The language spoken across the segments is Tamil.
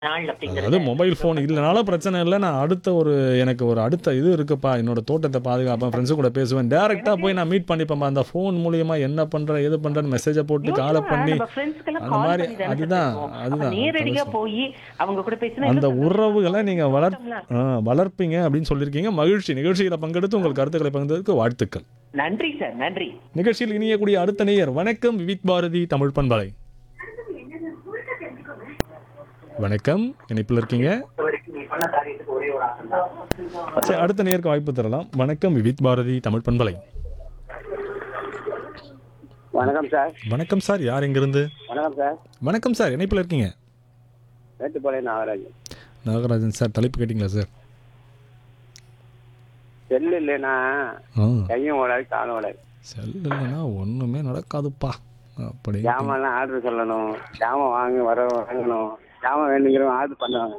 நாள் அதாவது அப்படிங்கிறது மொபைல் ஃபோன் இல்லைனாலும் பிரச்சனை இல்லை நான் அடுத்த ஒரு எனக்கு ஒரு அடுத்த இது இருக்குப்பா என்னோட தோட்டத்தை பாதுகாப்பேன் ஃப்ரெண்ட்ஸு கூட பேசுவேன் டேரெக்டாக போய் நான் மீட் பண்ணிப்பேன் அந்த ஃபோன் மூலியமா என்ன பண்ணுறேன் எது பண்ணுறேன்னு மெசேஜை போட்டு காலை பண்ணி நம்ம ஃப்ரெண்ட்ஸ்க்கெல்லாம் அந்த கால் மாதிரி பண்ணி தானே அதுதான் பேசுவோம். அப்ப அதுதான் நேரடியா போய் அவங்க கூட பேசினா அந்த இன்னும் உறவுகளை நீங்கள் வளர் சந்தோஷம்ல. ஆ, வளர்ப்பீங்க அப்படின்னு சொல்லியிருக்கீங்க மகிழ்ச்சி நிகழ்ச்சியில் பங்கெடுத்து உங்கள் கருத்துக்களை பகிர்ந்ததுக்கு வாழ்த்துக்கள் நன்றி சார் நன்றி நிகழ்ச்சியில் இணையக்கூடிய அடுத்த நேயர் வணக்கம் விவித் பாரதி தமிழ் பண்பலை வணக்கம் இணைப்பில் இருக்கீங்க சரி அடுத்த நேருக்கு வாய்ப்பு தரலாம் வணக்கம் விவித் பாரதி தமிழ் பண்பலை வணக்கம் சார் வணக்கம் சார் யார் எங்கிருந்து வணக்கம் சார் வணக்கம் சார் இணைப்பில் இருக்கீங்க மேட்டுப்பாளையம் நாகராஜ் நாகராஜன் சார் தலைப்பு கேட்டிங்களா சார் செல்லு இல்லைன்னா ஆ கையும் ஓடாது காலும் ஓடாது செல் இல்லைன்னா ஒன்றுமே நடக்காதுப்பா அப்படி ஜாமான்லாம் ஆர்டர் சொல்லணும் ஜாமான் வாங்க வர வாங்கணும் ஜாமான் வேணுங்கிறவங்க ஆர்டர் பண்ணுவாங்க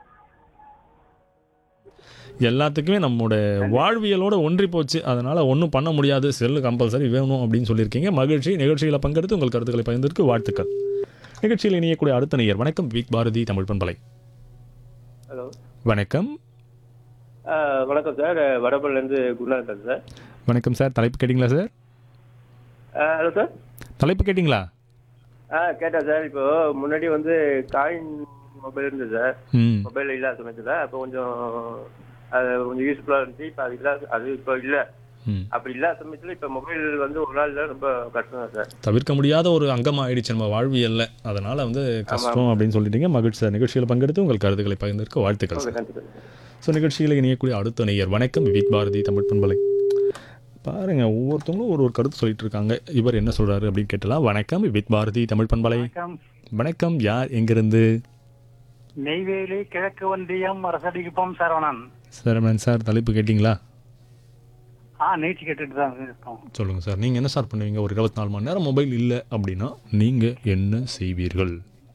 எல்லாத்துக்குமே நம்மளோட வாழ்வியலோட ஒன்றி போச்சு அதனால ஒன்றும் பண்ண முடியாது செல்லு கம்பல்சரி வேணும் அப்படின்னு சொல்லியிருக்கீங்க மகிழ்ச்சி நிகழ்ச்சியில் பங்கெடுத்து உங்கள் கருத்துக்களை பகிர்ந்ததற்கு வாழ்த்துக்கள் நிகழ்ச்சியில் இணையக்கூடிய அடுத்த நேயர் வணக்கம் விக் பாரதி தமிழ் பண்பலை ஹலோ வணக்கம் வணக்கம் சார் வடபள்ளிலேருந்து குருநாதன் சார் வணக்கம் சார் தலைப்பு கேட்டிங்களா சார் ஹலோ சார் தலைப்பு கேட்டிங்களா ஆ கேட்டேன் சார் இப்போ முன்னாடி வந்து காயின் மொபைல் இருந்தது சார் ம் மொபைல் இல்லாத சமயத்தில் அப்போ கொஞ்சம் அது கொஞ்சம் யூஸ்ஃபுல்லாக இருந்துச்சு இப்போ அது இல்லாத அது இப்போ இல்லை ம் அப்படி இல்லாத சமயத்தில் இப்போ மொபைல் வந்து ஒரு நாளில் ரொம்ப கஷ்டம் தான் சார் தவிர்க்க முடியாத ஒரு அங்கமாக ஆயிடுச்சு நம்ம வாழ்வியல்ல அதனால வந்து கஷ்டம் அப்படின்னு சொல்லிட்டீங்க மகிழ்ச்சி சார் நிகழ்ச்சியில் பங்கெடுத்து உங்கள் கருத்துக்களை பகிர்ந்ததற்கு வாழ்த்துக்கள் ஓகே சார் நன்றி சார் ஸோ நிகழ்ச்சியில் இணையக்கூடிய அடுத்த நேயர் வணக்கம் விவித் பாரதி தமிழ் பண்பலை பாருங்க ஒவ்வொருத்தவங்களும் ஒரு ஒரு கருத்து சொல்லிட்டு இருக்காங்க இவர் என்ன சொல்றாரு அப்படின்னு கேட்டலாம் வணக்கம் விவித் பாரதி தமிழ் பண்பலை வணக்கம் வணக்கம் யார் எங்கிருந்து நெய்வேலி கிழக்கு ஒன்றியம் அரசடிக்குப்பம் சரவணன் சரவணன் சார் தலைப்பு கேட்டிங்களா ஆ நீச்சு கேட்டுட்டு தான் இருக்கோம் சொல்லுங்க சார் நீங்க என்ன சார் பண்ணுவீங்க ஒரு இருபத்தி நாலு மணி நேரம் மொபைல் இல்லை அப்படின்னா நீங்க என்ன செய்வீர்கள்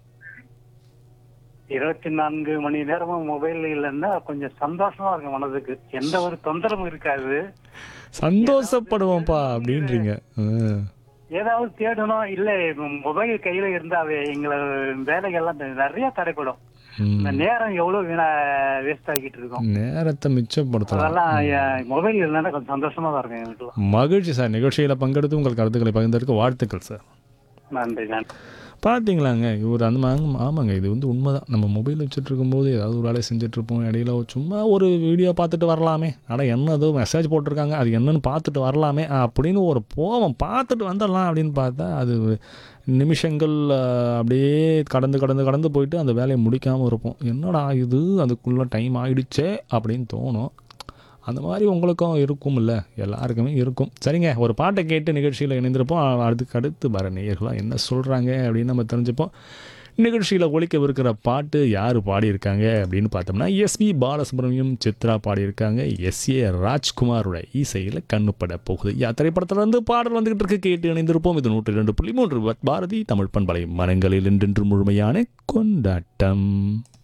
இருபத்தி நான்கு மணி நேரமும் மொபைல் இல்லைன்னா கொஞ்சம் சந்தோஷமா இருக்கும் மனதுக்கு எந்த ஒரு தொந்தரவும் இருக்காது சந்தோஷப்படுவோம்ப்பா அப்படின்றீங்க ஆ. ஏதாவது தேடணும் இல்ல மொபைல் கையில இருந்தாவே எங்களை வேலைகள்லாம் நிறைய தடைப்படும் ம். இந்த நேரம் எவ்வளவு வீணா வேஸ்ட் ஆகிட்டு இருக்கோம் நேரத்தை மிச்சப்படுத்தலாம் அதெல்லாம் மொபைல் இல்லைன்னா கொஞ்சம் சந்தோஷமா தான் இருக்கும் எங்களுக்கு மகிழ்ச்சி சார் நிகழ்ச்சியில் பங்கெடுத்து உங்கள் கருத்துக்களை பகிர்ந்ததற்கு வாழ்த்துக்கள் சார் நன்றி நன்றி பார்த்தீங்களாங்க இவர் அந்த மா- ஆமாங்க இது வந்து உண்மைதான் நம்ம மொபைல் வச்சுட்டு இருக்கும்போது ஏதாவது ஒரு வேலையை செஞ்சுட்டு இருப்போம் இடையில சும்மா ஒரு வீடியோ பார்த்துட்டு வரலாமே ஆனால் என்னதோ மெசேஜ் போட்டிருக்காங்க அது என்னன்னு பார்த்துட்டு வரலாமே அப்படின்னு ஒரு போவோம் பார்த்துட்டு வந்துடலாம் அப்படின்னு பார்த்தா அது நிமிஷங்கள் அஹ், அப்படியே கடந்து கடந்து கடந்து போயிட்டு அந்த வேலையை முடிக்காமல் இருப்போம் என்னடா இது அதுக்குள்ளே டைம் ஆயிடுச்சே அப்படின்னு தோணும் அந்த மாதிரி உங்களுக்கும் இருக்கும்ல எல்லாருக்குமே இருக்கும் சரிங்க ஒரு பாட்டை கேட்டு நிகழ்ச்சியில் இணைந்திருப்போம் அதுக்கு அடுத்து வர நேயர்களாக என்ன சொல்கிறாங்க அப்படின்னு நம்ம தெரிஞ்சுப்போம் நிகழ்ச்சியில் ஒழிக்கவிருக்கிற பாட்டு யார் பாடியிருக்காங்க அப்படின்னு பார்த்தோம்னா எஸ்பி பாலசுப்ரமணியம் சித்ரா பாடியிருக்காங்க எஸ்ஏ ராஜ்குமாரோட இசையில் கண்ணுப்பட போகுது யா திரைப்படத்துல இருந்து பாடல் வந்துகிட்டு இருக்கு கேட்டு இணைந்திருப்போம் இது நூற்றி ரெண்டு புள்ளி மூன்று பாரதி தமிழ் பண்பலை மனங்களில் என்றென்று முழுமையான கொண்டாட்டம்